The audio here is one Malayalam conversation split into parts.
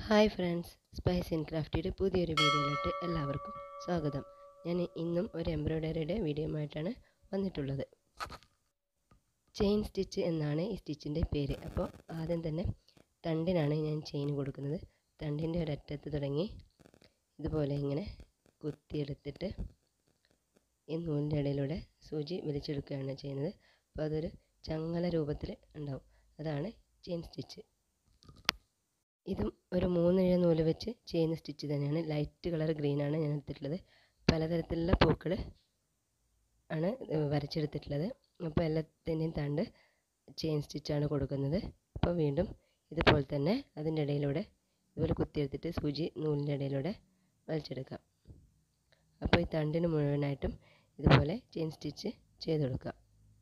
ഹായ് ഫ്രണ്ട്സ് സ്പൈസ് ആൻഡ് ക്രാഫ്റ്റിയുടെ പുതിയൊരു വീഡിയോയിലോട്ട് എല്ലാവർക്കും സ്വാഗതം ഞാൻ ഇന്നും ഒരു എംബ്രോയ്ഡറിയുടെ വീഡിയോയുമായിട്ടാണ് വന്നിട്ടുള്ളത് ചെയിൻ സ്റ്റിച്ച് എന്നാണ് ഈ സ്റ്റിച്ചിൻ്റെ പേര് അപ്പോൾ ആദ്യം തന്നെ തണ്ടിനാണ് ഞാൻ ചെയിൻ കൊടുക്കുന്നത് തണ്ടിൻ്റെ ഒരറ്റത്ത് തുടങ്ങി ഇതുപോലെ ഇങ്ങനെ കുത്തിയെടുത്തിട്ട് ഈ നൂലിൻ്റെ ഇടയിലൂടെ സൂചി വലിച്ചെടുക്കുകയാണ് ചെയ്യുന്നത് അപ്പോൾ അതൊരു ചങ്ങല രൂപത്തിൽ ഉണ്ടാവും അതാണ് ചെയിൻ സ്റ്റിച്ച് ഇതും ഒരു മൂന്നിഴ നൂല് വെച്ച് ചെയ്യുന്ന സ്റ്റിച്ച് തന്നെയാണ് ലൈറ്റ് കളർ ഗ്രീനാണ് ഞാൻ എടുത്തിട്ടുള്ളത് പലതരത്തിലുള്ള പൂക്കൾ ആണ് വരച്ചെടുത്തിട്ടുള്ളത് അപ്പോൾ എല്ലാത്തിൻ്റെയും തണ്ട് ചെയിൻ സ്റ്റിച്ചാണ് കൊടുക്കുന്നത് അപ്പോൾ വീണ്ടും ഇതുപോലെ തന്നെ അതിൻ്റെ ഇടയിലൂടെ ഇതുപോലെ കുത്തിയെടുത്തിട്ട് സൂചി നൂലിൻ്റെ ഇടയിലൂടെ വലിച്ചെടുക്കാം അപ്പോൾ ഈ തണ്ടിന് മുഴുവനായിട്ടും ഇതുപോലെ ചെയിൻ സ്റ്റിച്ച് ചെയ്ത് കൊടുക്കാം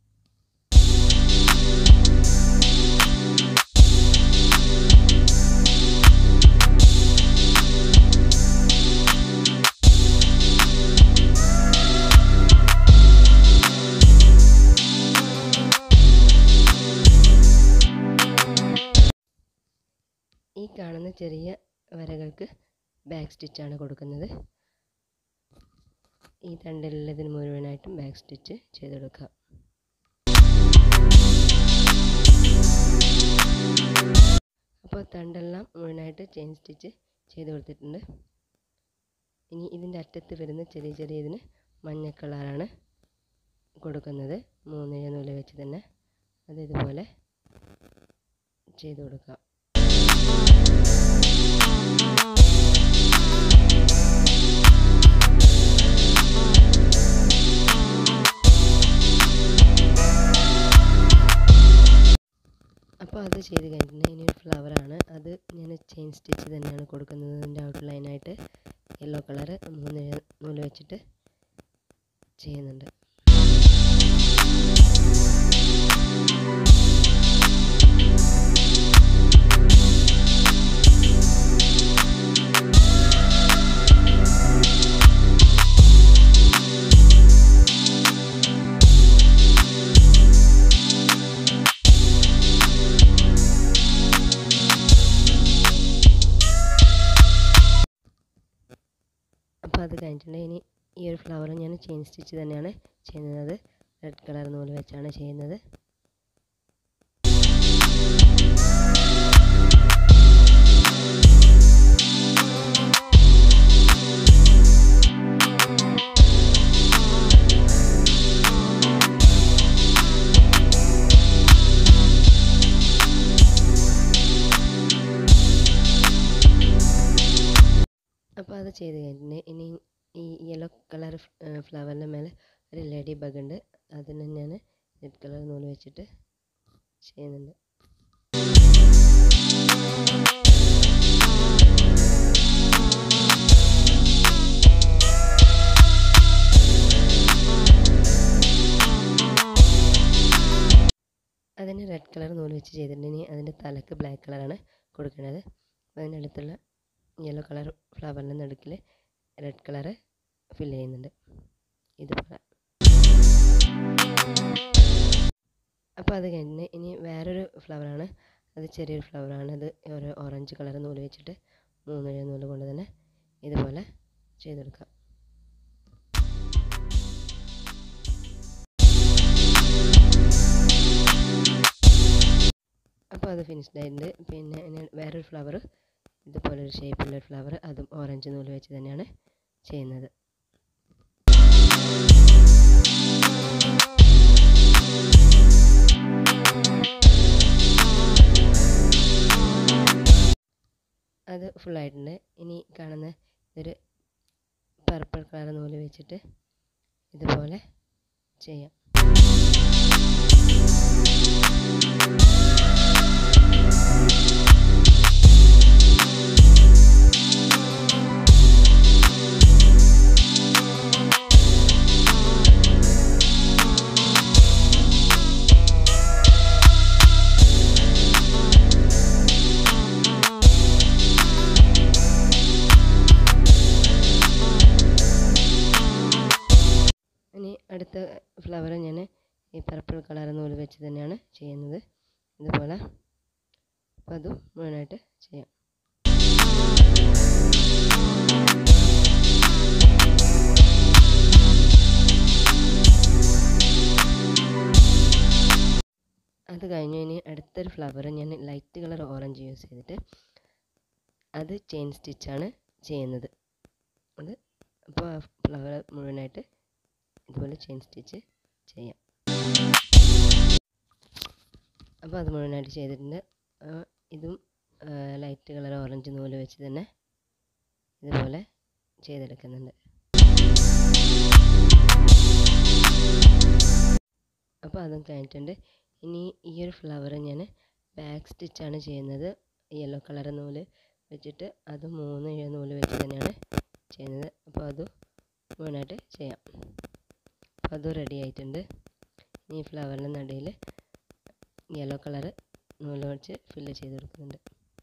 ഈ കാണുന്ന ചെറിയ വരകൾക്ക് ബാക്ക് സ്റ്റിച്ചാണ് കൊടുക്കുന്നത് ഈ തണ്ടിലുള്ളതിന് മുഴുവനായിട്ടും ബാക്ക് സ്റ്റിച്ച് ചെയ്തെടുക്കാം അപ്പോൾ തണ്ടെല്ലാം മുഴുവനായിട്ട് ചെയിൻ സ്റ്റിച്ച് ചെയ്ത് കൊടുത്തിട്ടുണ്ട് ഇനി ഇതിൻ്റെ അറ്റത്ത് വരുന്ന ചെറിയ ചെറിയ ഇതിന് മഞ്ഞ കളറാണ് കൊടുക്കുന്നത് മൂന്നിഴ നൂല് വെച്ച് തന്നെ അത് ഇതുപോലെ ചെയ്ത് കൊടുക്കാം അപ്പോൾ അത് ചെയ്ത് കഴിഞ്ഞിട്ട് ഇനി ഒരു ഫ്ലവറാണ് അത് ഞാൻ ചെയിൻ സ്റ്റിച്ച് തന്നെയാണ് കൊടുക്കുന്നത് അതിൻ്റെ ഔട്ട്ലൈനായിട്ട് യെല്ലോ കളർ മൂന്ന് നൂല് വെച്ചിട്ട് ചെയ്യുന്നുണ്ട് അപ്പോൾ അത് കഴിഞ്ഞിട്ടുണ്ടെങ്കിൽ ഇനി ഈ ഒരു ഫ്ലവർ ഞാൻ ചെയിൻ സ്റ്റിച്ച് തന്നെയാണ് ചെയ്യുന്നത് റെഡ് കളർ നൂല് വെച്ചാണ് ചെയ്യുന്നത് അപ്പോൾ അത് ചെയ്ത് കഴിഞ്ഞിട്ട് ഇനി ഈ യെല്ലോ കളർ ഫ്ലവറിൻ്റെ മേലെ ഒരു ലേഡി ബഗ് ഉണ്ട് അതിന് ഞാൻ റെഡ് കളർ നൂല് വെച്ചിട്ട് ചെയ്യുന്നുണ്ട് അതിന് റെഡ് കളർ നൂല് വെച്ച് ചെയ്തിട്ടുണ്ട് ഇനി അതിൻ്റെ തലക്ക് ബ്ലാക്ക് കളറാണ് കൊടുക്കുന്നത് അതിനടുത്തുള്ള യെല്ലോ കളർ ഫ്ലവറിൻ്റെ നടുക്കിൽ റെഡ് കളറ് ഫില്ല് ചെയ്യുന്നുണ്ട് ഇതുപോലെ അപ്പോൾ അത് കഴിഞ്ഞ് ഇനി വേറൊരു ഫ്ലവറാണ് അത് ചെറിയൊരു ഫ്ലവറാണ് അത് ഒരു ഓറഞ്ച് കളർ നൂല് വെച്ചിട്ട് മൂന്നിഴ നൂല് കൊണ്ട് തന്നെ ഇതുപോലെ ചെയ്തെടുക്കാം അപ്പോൾ അത് ഫിനിഷ്ഡ് ആയിട്ടുണ്ട് പിന്നെ ഞാൻ വേറൊരു ഫ്ലവർ ഇതുപോലൊരു ഷേപ്പുള്ളൊരു ഫ്ലവർ അതും ഓറഞ്ച് നൂല് വെച്ച് തന്നെയാണ് ചെയ്യുന്നത് അത് ഫുള്ളായിട്ടുണ്ട് ഇനി കാണുന്ന ഒരു പർപ്പിൾ കളർ നൂല് വെച്ചിട്ട് ഇതുപോലെ ചെയ്യാം ഇനി അടുത്ത ഫ്ലവർ ഞാൻ ഈ പർപ്പിൾ കളർ നൂല് വെച്ച് തന്നെയാണ് ചെയ്യുന്നത് ഇതുപോലെ അപ്പോൾ അതും മുഴുവനായിട്ട് ചെയ്യാം അടുത്തൊരു ഫ്ലവർ ഞാൻ ലൈറ്റ് കളർ ഓറഞ്ച് യൂസ് ചെയ്തിട്ട് അത് ചെയിൻ സ്റ്റിച്ചാണ് ചെയ്യുന്നത് അത് അപ്പോൾ ആ ഫ്ലവർ മുഴുവനായിട്ട് ഇതുപോലെ ചെയിൻ സ്റ്റിച്ച് ചെയ്യാം അപ്പോൾ അത് മുഴുവനായിട്ട് ചെയ്തിട്ടുണ്ട് ഇതും ലൈറ്റ് കളർ ഓറഞ്ച് നൂല് വെച്ച് തന്നെ ഇതുപോലെ ചെയ്തെടുക്കുന്നുണ്ട് അപ്പോൾ അതും കഴിഞ്ഞിട്ടുണ്ട് ഇനി ഈ ഒരു ഫ്ലവർ ഞാൻ ബാക്ക് സ്റ്റിച്ചാണ് ചെയ്യുന്നത് യെല്ലോ കളർ നൂല് വെച്ചിട്ട് അത് മൂന്ന് ഇഴ നൂല് വെച്ച് തന്നെയാണ് ചെയ്യുന്നത് അപ്പോൾ അതും മുഴുവനായിട്ട് ചെയ്യാം അപ്പോൾ അതും റെഡി ആയിട്ടുണ്ട് ഇനി ഈ ഫ്ലവറിൻ്റെ നടുവിൽ യെല്ലോ കളർ നൂല് വെച്ച് ഫില്ല് ചെയ്ത് കൊടുക്കുന്നുണ്ട്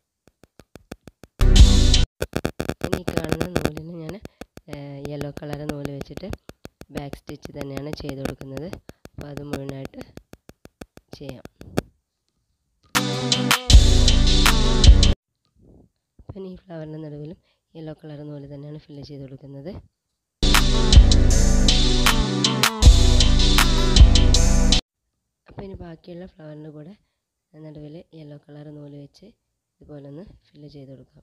ഇനി കാണുന്ന നൂലിന് ഞാൻ യെല്ലോ കളർ നൂല് വെച്ചിട്ട് ബാക്ക് സ്റ്റിച്ച് തന്നെയാണ് ചെയ്ത് കൊടുക്കുന്നത് അപ്പോൾ അത് മുഴുവനായിട്ട് ചെയ്യാം പിന്നെ ഈ ഫ്ലവറിൻ്റെ നടുവിലും യെല്ലോ കളർ നൂല് തന്നെയാണ് ഫില്ല് ചെയ്ത് കൊടുക്കുന്നത് അപ്പോൾ ഇനി ബാക്കിയുള്ള ഫ്ലവറിൻ്റെ കൂടെ നടുവിൽ യെല്ലോ കളർ നൂല് വെച്ച് ഇതുപോലെ ഒന്ന് ഫില്ല് ചെയ്ത് കൊടുക്കാം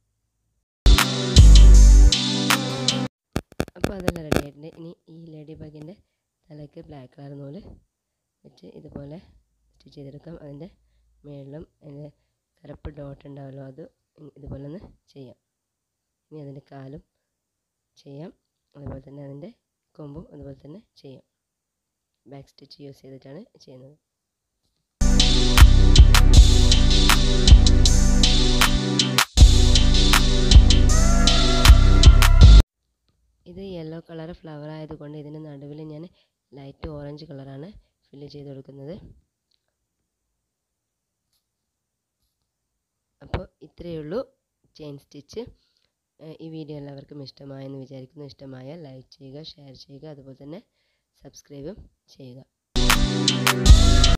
അപ്പോൾ അതെല്ലാം റെഡി ആയിട്ടുണ്ട് ഇനി ഈ ലേഡി ബഗിൻ്റെ തലയ്ക്ക് ബ്ലാക്ക് കളർ നൂല് വെച്ച് ഇതുപോലെ സ്റ്റിച്ച് ചെയ്തെടുക്കാം അതിൻ്റെ മുകളിലും അതിൻ്റെ കറുപ്പ് ഡോട്ട് ഉണ്ടാവുമല്ലോ അത് ഇതുപോലെ ഒന്ന് ചെയ്യാം ഇനി അതിൻ്റെ കാലും ചെയ്യാം അതുപോലെ തന്നെ അതിൻ്റെ കൊമ്പും അതുപോലെ തന്നെ ചെയ്യാം ബാക്ക് സ്റ്റിച്ച് യൂസ് ചെയ്തിട്ടാണ് ചെയ്യുന്നത് ഇത് യെല്ലോ കളർ ഫ്ലവർ ആയതുകൊണ്ട് ഇതിൻ്റെ നടുവിൽ ഞാൻ ലൈറ്റ് ഓറഞ്ച് കളറാണ് ഫില്ല് ചെയ്ത് കൊടുക്കുന്നത് അപ്പോൾ ഇത്രയേ ഉള്ളൂ ചെയിൻ സ്റ്റിച്ച് ഈ വീഡിയോ എല്ലാവർക്കും ഇഷ്ടമായെന്ന് വിചാരിക്കുന്നു ഇഷ്ടമായാൽ ലൈക്ക് ചെയ്യുക ഷെയർ ചെയ്യുക അതുപോലെ തന്നെ സബ്സ്ക്രൈബും ചെയ്യുക